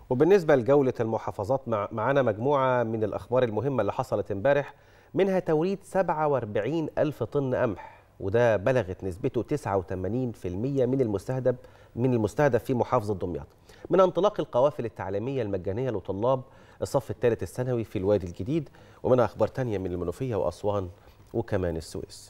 وبالنسبة لجولة المحافظات مع معانا مجموعة من الأخبار المهمة اللي حصلت امبارح منها توريد 47 ألف طن قمح وده بلغت نسبته 89% من المستهدف من المستهدف في محافظة دمياط من انطلاق القوافل التعليمية المجانية لطلاب الصف الثالث الثانوي في الوادي الجديد ومنها أخبار تانية من المنوفية وأسوان وكمان السويس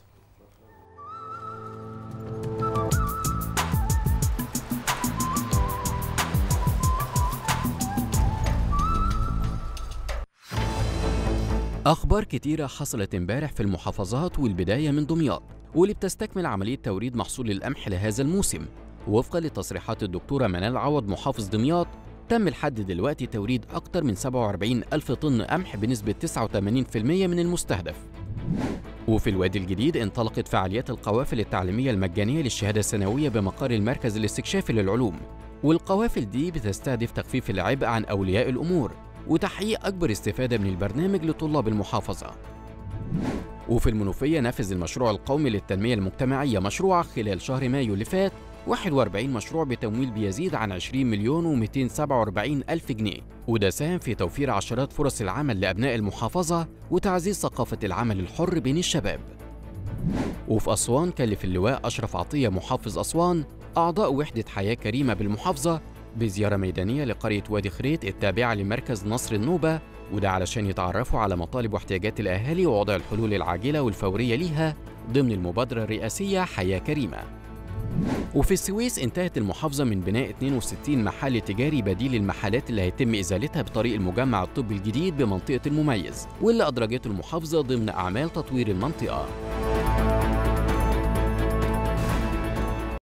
أخبار كتيرة حصلت امبارح في المحافظات والبداية من دمياط واللي بتستكمل عملية توريد محصول القمح لهذا الموسم وفقا لتصريحات الدكتورة منال عوض محافظ دمياط تم لحد دلوقتي توريد أكثر من 47 ألف طن قمح بنسبة 89% من المستهدف وفي الوادي الجديد انطلقت فعاليات القوافل التعليمية المجانية للشهادة السنوية بمقر المركز الاستكشافي للعلوم والقوافل دي بتستهدف تخفيف العبء عن أولياء الأمور وتحقيق أكبر استفادة من البرنامج لطلاب المحافظة وفي المنوفية نفذ المشروع القومي للتنمية المجتمعية مشروع خلال شهر مايو اللي فات 41 مشروع بتمويل بيزيد عن 20 مليون و247 ألف جنيه وده ساهم في توفير عشرات فرص العمل لأبناء المحافظة وتعزيز ثقافة العمل الحر بين الشباب وفي أسوان كلف اللواء أشرف عطية محافظ أسوان أعضاء وحدة حياة كريمة بالمحافظة بزيارة ميدانية لقرية وادي خريط التابعة لمركز نصر النوبة وده علشان يتعرفوا على مطالب واحتياجات الأهالي ووضع الحلول العاجلة والفورية ليها ضمن المبادرة الرئاسية حياة كريمة وفي السويس انتهت المحافظة من بناء 62 محل تجاري بديل المحلات اللي هيتم إزالتها بطريق المجمع الطبي الجديد بمنطقة المميز واللي أدرجته المحافظة ضمن أعمال تطوير المنطقة